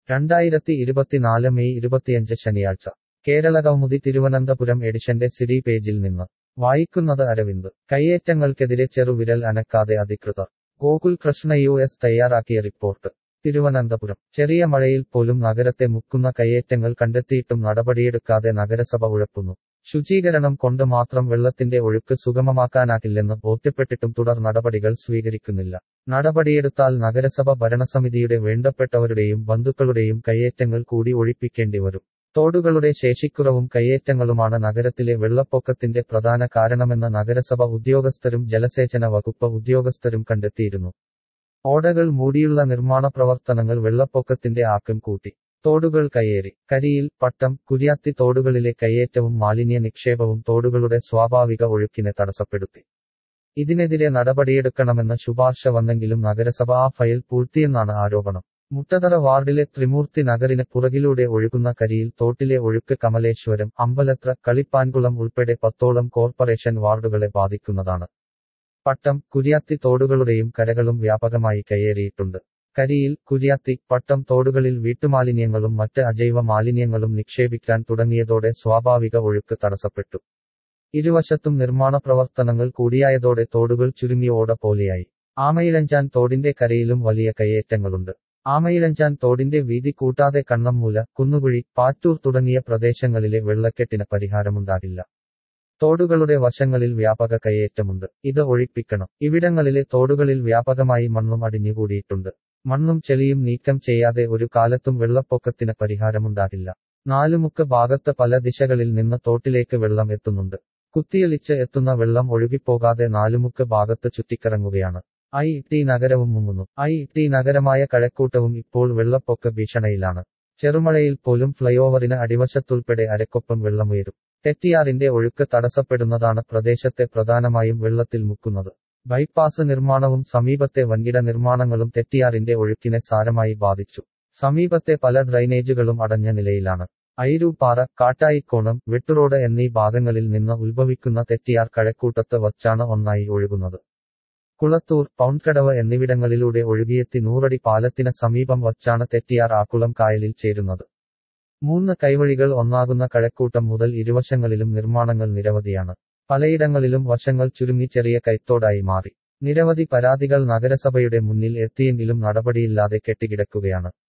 രണ്ടായിരത്തി ഇരുപത്തിനാല് മെയ് ഇരുപത്തിയഞ്ച് ശനിയാഴ്ച കേരള കൗമുദി തിരുവനന്തപുരം എഡിഷന്റെ സിഡി പേജിൽ നിന്ന് വായിക്കുന്നത് അരവിന്ദ് കയ്യേറ്റങ്ങൾക്കെതിരെ ചെറുവിരൽ അനക്കാതെ അധികൃതർ ഗോകുൽ കൃഷ്ണ യു എസ് തയ്യാറാക്കിയ റിപ്പോർട്ട് തിരുവനന്തപുരം ചെറിയ മഴയിൽ പോലും നഗരത്തെ മുക്കുന്ന കയ്യേറ്റങ്ങൾ കണ്ടെത്തിയിട്ടും നടപടിയെടുക്കാതെ നഗരസഭ ഉഴപ്പുന്നു ശുചീകരണം കൊണ്ട് മാത്രം വെള്ളത്തിന്റെ ഒഴുക്ക് സുഗമമാക്കാനാകില്ലെന്ന് ബോധ്യപ്പെട്ടിട്ടും തുടർ നടപടികൾ സ്വീകരിക്കുന്നില്ല നടപടിയെടുത്താൽ നഗരസഭ ഭരണസമിതിയുടെ വേണ്ടപ്പെട്ടവരുടെയും ബന്ധുക്കളുടെയും കയ്യേറ്റങ്ങൾ കൂടി ഒഴിപ്പിക്കേണ്ടി വരും തോടുകളുടെ ശേഷിക്കുറവും കയ്യേറ്റങ്ങളുമാണ് നഗരത്തിലെ വെള്ളപ്പൊക്കത്തിന്റെ പ്രധാന കാരണമെന്ന് നഗരസഭ ഉദ്യോഗസ്ഥരും ജലസേചന വകുപ്പ് ഉദ്യോഗസ്ഥരും കണ്ടെത്തിയിരുന്നു ഓടകൾ മൂടിയുള്ള നിർമ്മാണ പ്രവർത്തനങ്ങൾ വെള്ളപ്പൊക്കത്തിന്റെ ആക്കം കൂട്ടി തോടുകൾ കയ്യേറി കരിയിൽ പട്ടം കുര്യാത്തി തോടുകളിലെ കയ്യേറ്റവും മാലിന്യ നിക്ഷേപവും തോടുകളുടെ സ്വാഭാവിക ഒഴുക്കിനെ തടസ്സപ്പെടുത്തി ഇതിനെതിരെ നടപടിയെടുക്കണമെന്ന് ശുപാർശ വന്നെങ്കിലും നഗരസഭ ആ ഫയൽ പൂഴ്ത്തിയെന്നാണ് ആരോപണം മുട്ടതറ വാർഡിലെ ത്രിമൂർത്തി നഗറിന് പുറകിലൂടെ ഒഴുകുന്ന കരിയിൽ തോട്ടിലെ ഒഴുക്ക് കമലേശ്വരം അമ്പലത്ര കളിപ്പാൻകുളം ഉൾപ്പെടെ പത്തോളം കോർപ്പറേഷൻ വാർഡുകളെ ബാധിക്കുന്നതാണ് പട്ടം കുര്യാത്തി തോടുകളുടെയും കരകളും വ്യാപകമായി കയ്യേറിയിട്ടുണ്ട് കരിയിൽ കുര്യാത്തി പട്ടം തോടുകളിൽ വീട്ടുമാലിന്യങ്ങളും മറ്റ് അജൈവ മാലിന്യങ്ങളും നിക്ഷേപിക്കാൻ തുടങ്ങിയതോടെ സ്വാഭാവിക ഒഴുക്ക് തടസ്സപ്പെട്ടു ഇരുവശത്തും നിർമ്മാണ പ്രവർത്തനങ്ങൾ കൂടിയായതോടെ തോടുകൾ ചുരുങ്ങി ഓട പോലെയായി ആമയിഴഞ്ചാൻ തോടിന്റെ കരയിലും വലിയ കയ്യേറ്റങ്ങളുണ്ട് ആമയിഴഞ്ചാൻ തോടിന്റെ വീതി കൂട്ടാതെ കണ്ണമ്മൂല കുന്നുകുഴി പാറ്റൂർ തുടങ്ങിയ പ്രദേശങ്ങളിലെ വെള്ളക്കെട്ടിന് പരിഹാരമുണ്ടാകില്ല തോടുകളുടെ വശങ്ങളിൽ വ്യാപക കയ്യേറ്റമുണ്ട് ഇത് ഒഴിപ്പിക്കണം ഇവിടങ്ങളിലെ തോടുകളിൽ വ്യാപകമായി മണ്ണും അടിഞ്ഞുകൂടിയിട്ടുണ്ട് മണ്ണും ചെളിയും നീക്കം ചെയ്യാതെ ഒരു കാലത്തും വെള്ളപ്പൊക്കത്തിന് പരിഹാരമുണ്ടാകില്ല നാലുമുക്ക് ഭാഗത്ത് പല ദിശകളിൽ നിന്ന് തോട്ടിലേക്ക് വെള്ളം എത്തുന്നുണ്ട് കുത്തിയൊലിച്ച് എത്തുന്ന വെള്ളം ഒഴുകിപ്പോകാതെ നാലുമുക്ക് ഭാഗത്ത് ചുറ്റിക്കറങ്ങുകയാണ് ഐ ടി നഗരവും മുങ്ങുന്നു ഐ ടി നഗരമായ കഴക്കൂട്ടവും ഇപ്പോൾ വെള്ളപ്പൊക്ക ഭീഷണിയിലാണ് ചെറുമഴയിൽ പോലും ഫ്ലൈഓവറിന് അടിവശത്തുൾപ്പെടെ അരക്കൊപ്പം വെള്ളമുയരും തെറ്റിയാറിന്റെ ഒഴുക്ക് തടസ്സപ്പെടുന്നതാണ് പ്രദേശത്തെ പ്രധാനമായും വെള്ളത്തിൽ മുക്കുന്നത് ബൈപ്പാസ് നിർമ്മാണവും സമീപത്തെ വൻകിട നിർമ്മാണങ്ങളും തെറ്റിയാറിന്റെ ഒഴുക്കിനെ സാരമായി ബാധിച്ചു സമീപത്തെ പല ഡ്രൈനേജുകളും അടഞ്ഞ നിലയിലാണ് ഐരൂപ്പാറ കാട്ടായിക്കോണം വെട്ടുറോഡ് എന്നീ ഭാഗങ്ങളിൽ നിന്ന് ഉത്ഭവിക്കുന്ന തെറ്റിയാർ കഴക്കൂട്ടത്ത് വച്ചാണ് ഒന്നായി ഒഴുകുന്നത് കുളത്തൂർ പൗൺകടവ് എന്നിവിടങ്ങളിലൂടെ ഒഴുകിയെത്തി നൂറടി പാലത്തിന് സമീപം വച്ചാണ് തെറ്റിയാർ ആക്കുളം കായലിൽ ചേരുന്നത് മൂന്ന് കൈവഴികൾ ഒന്നാകുന്ന കഴക്കൂട്ടം മുതൽ ഇരുവശങ്ങളിലും നിർമ്മാണങ്ങൾ നിരവധിയാണ് പലയിടങ്ങളിലും വശങ്ങൾ ചുരുങ്ങി ചെറിയ കൈത്തോടായി മാറി നിരവധി പരാതികൾ നഗരസഭയുടെ മുന്നിൽ എത്തിയെങ്കിലും നടപടിയില്ലാതെ കെട്ടിക്കിടക്കുകയാണ്